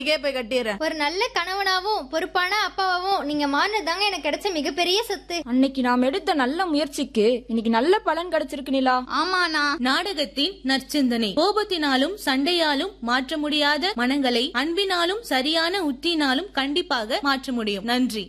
இங்கே போய் கட்டிடுறேன் ஒரு நல்ல கணவனாவும் பொறுப்பான அப்பாவாவும் நீங்க மாறினதாங்க எனக்கு கிடைச்ச மிகப்பெரிய சொத்து அன்னைக்கு நாம் எடுத்த நல்ல முயற்சிக்கு இன்னைக்கு நல்ல பலன் கிடைச்சிருக்கு நிலா ஆமாண்ணா நாடகத்தின் நற்சிந்தனை கோபத்தினாலும் சண்டையாலும் மாற்ற முடியாத மனங்களை அன்பினாலும் சரியான உத்தினாலும் கண்டிப்பாக மாற்ற முடியும் நன்றி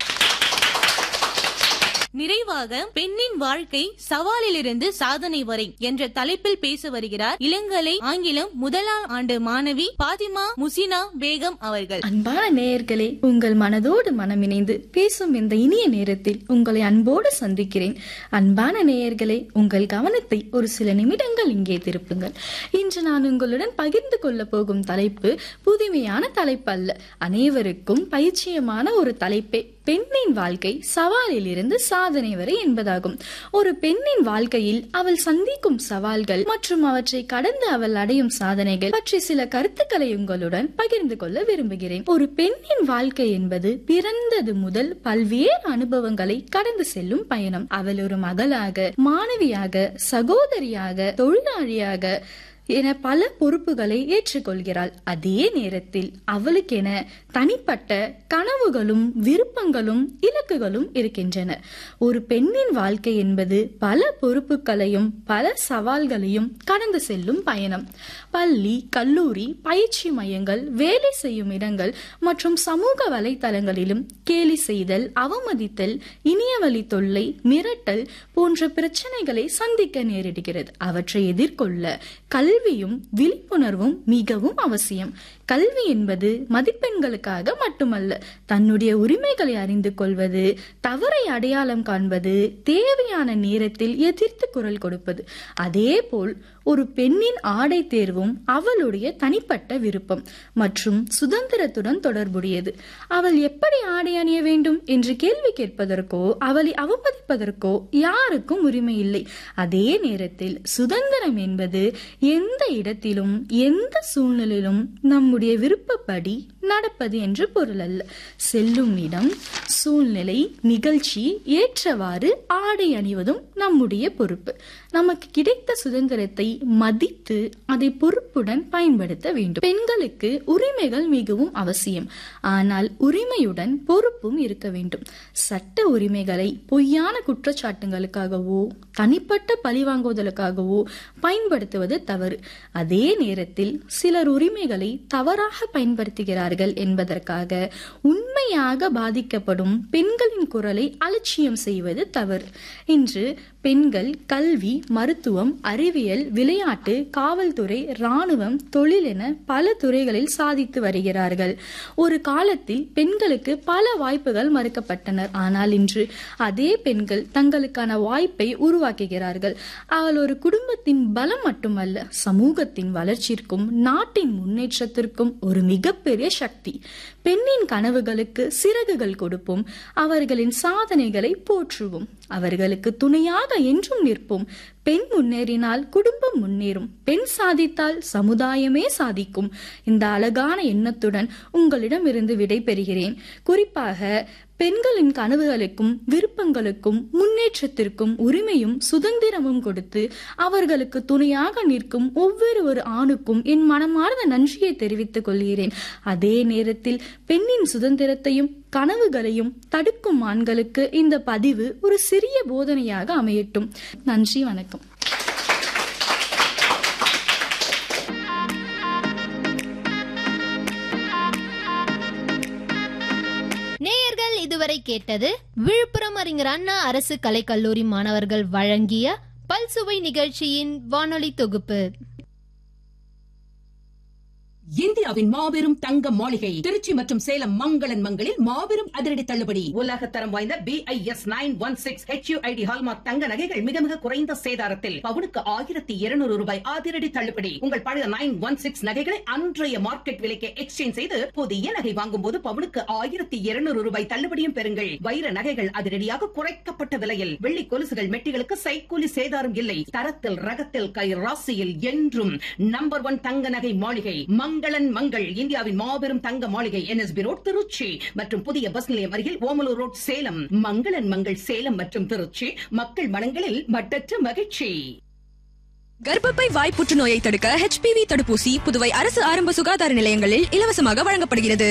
நிறைவாக பெண்ணின் வாழ்க்கை சவாலிலிருந்து சாதனை வரை என்ற தலைப்பில் பேச வருகிறார் இளங்கலை ஆங்கிலம் முதலாம் ஆண்டு மாணவி பாத்திமா முசினா பேகம் அவர்கள் அன்பான நேயர்களே உங்கள் மனதோடு மனமிணைந்து பேசும் இந்த இனிய நேரத்தில் உங்களை அன்போடு சந்திக்கிறேன் அன்பான நேயர்களே உங்கள் கவனத்தை ஒரு சில நிமிடங்கள் இங்கே திருப்புங்கள் இன்று நான் உங்களுடன் பகிர்ந்து கொள்ள போகும் தலைப்பு புதுமையான தலைப்பு அல்ல அனைவருக்கும் பயிற்சியமான ஒரு தலைப்பே பெண்ணின் வாழ்க்கை சவாலில் இருந்து சாதனை வரை என்பதாகும் ஒரு பெண்ணின் வாழ்க்கையில் அவள் சந்திக்கும் சவால்கள் மற்றும் அவற்றை கடந்து அவள் அடையும் சாதனைகள் பற்றி சில கருத்துக்களை உங்களுடன் பகிர்ந்து கொள்ள விரும்புகிறேன் ஒரு பெண்ணின் வாழ்க்கை என்பது பிறந்தது முதல் பல்வேறு அனுபவங்களை கடந்து செல்லும் பயணம் அவள் ஒரு மகளாக மாணவியாக சகோதரியாக தொழிலாளியாக என பல பொறுப்புகளை ஏற்றுக்கொள்கிறாள் அதே நேரத்தில் அவளுக்கென தனிப்பட்ட கனவுகளும் விருப்பங்களும் இலக்குகளும் இருக்கின்றன ஒரு பெண்ணின் வாழ்க்கை என்பது பல பொறுப்புகளையும் பல சவால்களையும் கடந்து செல்லும் பயணம் பள்ளி கல்லூரி பயிற்சி மையங்கள் வேலை செய்யும் இடங்கள் மற்றும் சமூக வலைதளங்களிலும் கேலி செய்தல் அவமதித்தல் இனியவழி தொல்லை மிரட்டல் போன்ற பிரச்சனைகளை சந்திக்க நேரிடுகிறது அவற்றை எதிர்கொள்ள கல்வியும் விழிப்புணர்வும் மிகவும் அவசியம் கல்வி என்பது மதிப்பெண்களுக்காக மட்டுமல்ல தன்னுடைய உரிமைகளை அறிந்து கொள்வது தவறை அடையாளம் காண்பது தேவையான நேரத்தில் எதிர்த்து குரல் கொடுப்பது அதேபோல் ஒரு பெண்ணின் ஆடை தேர்வும் அவளுடைய தனிப்பட்ட விருப்பம் மற்றும் சுதந்திரத்துடன் தொடர்புடையது அவள் எப்படி ஆடை அணிய வேண்டும் என்று கேள்வி கேட்பதற்கோ அவளை அவமதிப்பதற்கோ யாருக்கும் உரிமை இல்லை அதே நேரத்தில் சுதந்திரம் என்பது எந்த இடத்திலும் எந்த சூழ்நிலையிலும் நம்முடைய விருப்பப்படி நடப்பது என்று பொருள் அல்ல செல்லும் இடம் சூழ்நிலை நிகழ்ச்சி ஏற்றவாறு ஆடை அணிவதும் நம்முடைய பொறுப்பு நமக்கு கிடைத்த சுதந்திரத்தை மதித்து அதை பொறுப்புடன் பயன்படுத்த வேண்டும் பெண்களுக்கு உரிமைகள் மிகவும் அவசியம் ஆனால் உரிமையுடன் பொறுப்பும் இருக்க வேண்டும் சட்ட உரிமைகளை பொய்யான குற்றச்சாட்டுகளுக்காகவோ தனிப்பட்ட பழிவாங்குவதற்காகவோ பயன்படுத்துவது தவறு அதே நேரத்தில் சிலர் உரிமைகளை தவறாக பயன்படுத்துகிறார்கள் என்பதற்காக உண்மையாக பாதிக்கப்படும் பெண்களின் குரலை அலட்சியம் செய்வது தவறு இன்று பெண்கள் கல்வி மருத்துவம் அறிவியல் விளையாட்டு காவல்துறை ராணுவம் தொழில் என பல துறைகளில் சாதித்து வருகிறார்கள் ஒரு காலத்தில் பெண்களுக்கு பல வாய்ப்புகள் மறுக்கப்பட்டனர் ஆனால் இன்று அதே பெண்கள் தங்களுக்கான வாய்ப்பை உருவாக்குகிறார்கள் அவள் ஒரு குடும்பத்தின் பலம் மட்டுமல்ல சமூகத்தின் வளர்ச்சிக்கும் நாட்டின் முன்னேற்றத்திற்கும் ஒரு மிகப்பெரிய சக்தி பெண்ணின் கனவுகளுக்கு சிறகுகள் கொடுப்போம் அவர்களின் சாதனைகளை போற்றுவோம் அவர்களுக்கு துணையாக என்றும் நிற்போம் பெண் முன்னேறினால் குடும்பம் முன்னேறும் பெண் சாதித்தால் சமுதாயமே சாதிக்கும் இந்த அழகான எண்ணத்துடன் உங்களிடமிருந்து விடை பெறுகிறேன் குறிப்பாக பெண்களின் கனவுகளுக்கும் விருப்பங்களுக்கும் முன்னேற்றத்திற்கும் உரிமையும் சுதந்திரமும் கொடுத்து அவர்களுக்கு துணையாக நிற்கும் ஒவ்வொரு ஒரு ஆணுக்கும் என் மனமார்ந்த நன்றியை தெரிவித்துக் கொள்கிறேன் அதே நேரத்தில் பெண்ணின் சுதந்திரத்தையும் கனவுகளையும் தடுக்கும் ஆண்களுக்கு இந்த பதிவு ஒரு சிறிய போதனையாக அமையட்டும் நன்றி வணக்கம் நேயர்கள் இதுவரை கேட்டது விழுப்புரம் அறிஞர் அண்ணா அரசு கலைக்கல்லூரி மாணவர்கள் வழங்கிய பல்சுவை நிகழ்ச்சியின் வானொலி தொகுப்பு இந்தியாவின் மாபெரும் தங்க மாளிகை திருச்சி மற்றும் சேலம் மங்களன் மங்களில் மாபெரும் அதிரடி தள்ளுபடி உலக தரம் வாய்ந்த B I S nine one six HUID hallmark தங்க நகைகள் மிக மிக குறைந்த சேதாரத்தில் பவுனுக்கு ஆயிரத்தி இருநூறு ரூபாய் அதிரடி தள்ளுபடி உங்கள் பழைய நைன் ஒன் சிக்ஸ் நகைகளை அன்றைய மார்க்கெட் விலைக்கு எக்ஸ்சேஞ்ச் செய்து புதிய நகை வாங்கும் போது பவுனுக்கு ஆயிரத்தி இருநூறு ரூபாய் தள்ளுபடியும் பெறுங்கள் வைர நகைகள் அதிரடியாக குறைக்கப்பட்ட விலையில் வெள்ளி கொலுசுகள் மெட்டிகளுக்கு சைக்கூலி சேதாரம் இல்லை தரத்தில் ரகத்தில் கை ராசியில் என்றும் நம்பர் ஒன் தங்க நகை மாளிகை மங்களன் மங்கள் இந்தியாவின் மாபெரும் தங்க மாளிகை என்எஸ்பி ரோட் திருச்சி மற்றும் புதிய பஸ் நிலையம் அருகில் ஓமலூர் ரோட் சேலம் மங்களன் மங்கள் சேலம் மற்றும் திருச்சி மக்கள் மனங்களில் மட்டற்ற மகிழ்ச்சி கர்ப்பப்பை வாய் புற்றுநோயை தடுக்க ஹெச்பிவி தடுப்பூசி புதுவை அரசு ஆரம்ப சுகாதார நிலையங்களில் இலவசமாக வழங்கப்படுகிறது